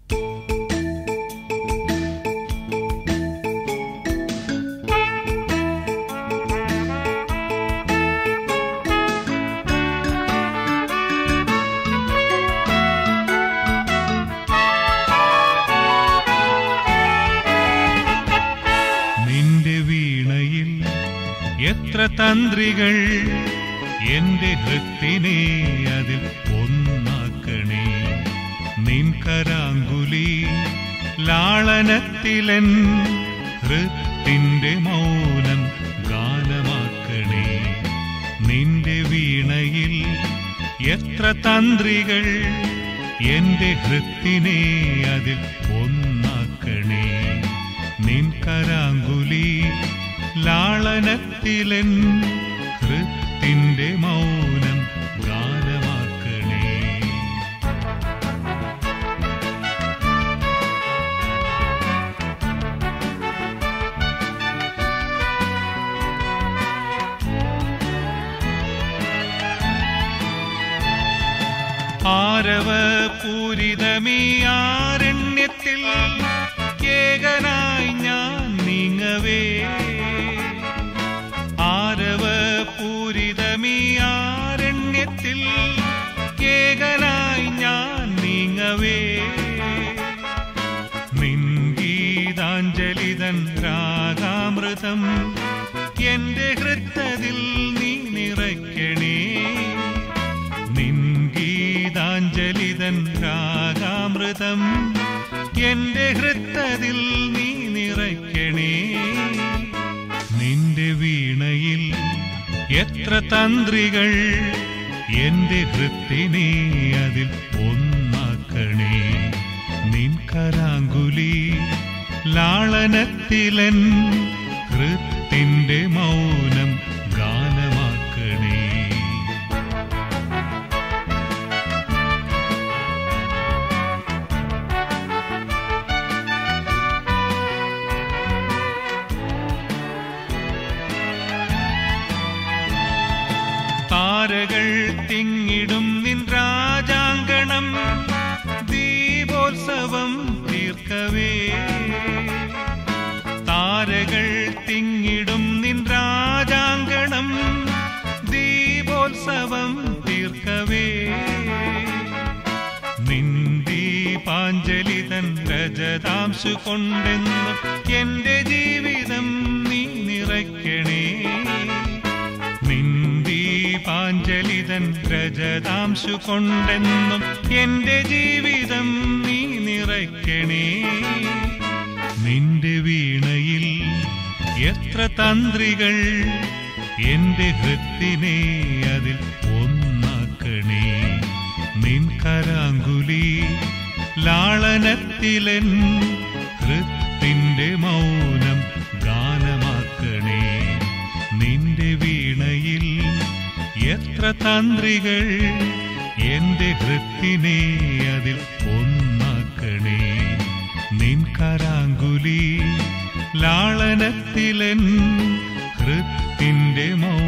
നിന്റെ വീണയിൽ എത്ര തന്ത്രികൾ എന്റെ ഹൃത്തിനെ അതിൽ ഒന്നാക്കണേ നിൻ കരാങ്കുലി ലാളനത്തിലൻ ഹൃത്തിന്റെ മൗനം ഗാനമാക്കണേ നിന്റെ വീണയിൽ എത്ര തന്ത്രികൾ എന്റെ ഹൃത്തിനെ അതിൽ ഒന്നാക്കണേ നിൻ കരാങ്കുലി ലാളനത്തിലൻ ഹൃത്തിന്റെ മൗനം ഗാനമാക്കണേ ആരവ പൂരിതമീ ആരണ്യത്തിൽ ഏകനായി ഞാൻ നീങ്ങവേ ആരവ പൂരിതമീ ആരണ്യത്തിൽ ഏകനായി ഞാൻ നീങ്ങവേ നിൻഗീതാഞ്ജലിതൻ രാഗാമൃതം എന്റെ ഹൃത്തതിൽ നീ നിറയ്ക്കണേ നിൻഗീതാഞ്ജലിതൻ രാഗാമൃതം എന്റെ ഹൃത്തതിൽ നീ നിറയ്ക്കണേ നിന്റെ വീണയിൽ എത്ര തന്ത്രികൾ എന്റെ ഹൃത്തിനെ അതിൽ ഒന്നാക്കണേ നിൻ കരാങ്കുലി ലാളനത്തിലൻ ഹൃത്തിന്റെ മൗനം ഗാനമാക്കണേ താരകൾ തിങ്ങിടും നിൻ രാജാങ്കണം ദീപോത്സവം തീർക്കവേ താരകൾ തിങ്ങിടും നിൻ രാജാങ്കണം ദീപോത്സവം തീർക്കവേ നിന്ദീപാഞ്ജലിതൻ രജതാംശു കൊണ്ടെന്നും എന്റെ ജീവിതം നീ നിറയ്ക്കണേ നിന്ദീപാഞ്ജലിതൻ രജതാംശു കൊണ്ടെന്നും എന്റെ ജീവിതം നീ നിറയ്ക്കണേ നിന്റെ വീണയിൽ എത്ര തന്ത്രികൾ എന്റെ ഹൃത്തിനെ അതിൽ ഒന്നാക്കണേ നിൻ കരാങ്കുലി ലാളനത്തിലൻ ഹൃത്തിന്റെ മൗനം ഗാനമാക്കണേ നിന്റെ വീണയിൽ എത്ര തന്ത്രികൾ എന്റെ ഹൃത്തിനെ അതിൽ ഒന്നാക്കണേ നിൻ കരാങ്കുലി ലാളനത്തിലൻ ഹൃത്തിന്റെ മൗനം